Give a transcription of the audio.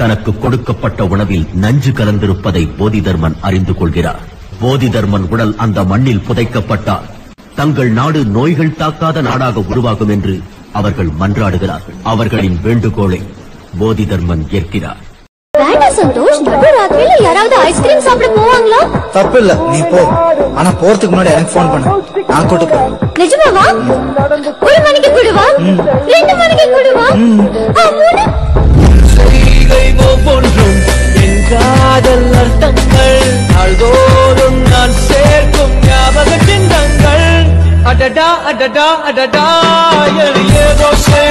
தனக்கு கொடுக்கப்பட்ட உணவில் நஞ்சு கலந்திருப்பதை போதிதர்மன் அறிந்து கொள்கிறார் போதிதர்மன் உடல் அந்த மண்ணில் புதைக்கப்பட்டால் தங்கள் நாடு நோய்கள் தாக்காத நாடாக உருவாகும் என்று அவர்கள் மன்றாடுகிறார்கள் அவர்களின் வேண்டுகோளை போதிதர்மன் ஏற்கிறார் வேண்டாம் சந்தோஷ் நடுராத்திரியில யாராவது ஐஸ்கிரீம் சாப்பிட போவாங்களா தப்பு இல்ல நீ போ ஆனா போறதுக்கு முன்னாடி எனக்கு ஃபோன் பண்ணு நான் கூட்டு போறேன் நிஜமாவா ஒரு மணிக்கு கூடுவா ரெண்டு மணிக்கு கூடுவா ஆ, மூணு செய்கை ஒவ்வொன்றும் என் காதல் அர்த்தங்கள் நாள்தோறும் நான் சேர்க்கும் ஞாபக சின்னங்கள் அடடா அடடா அடடா என் ஏதோ சே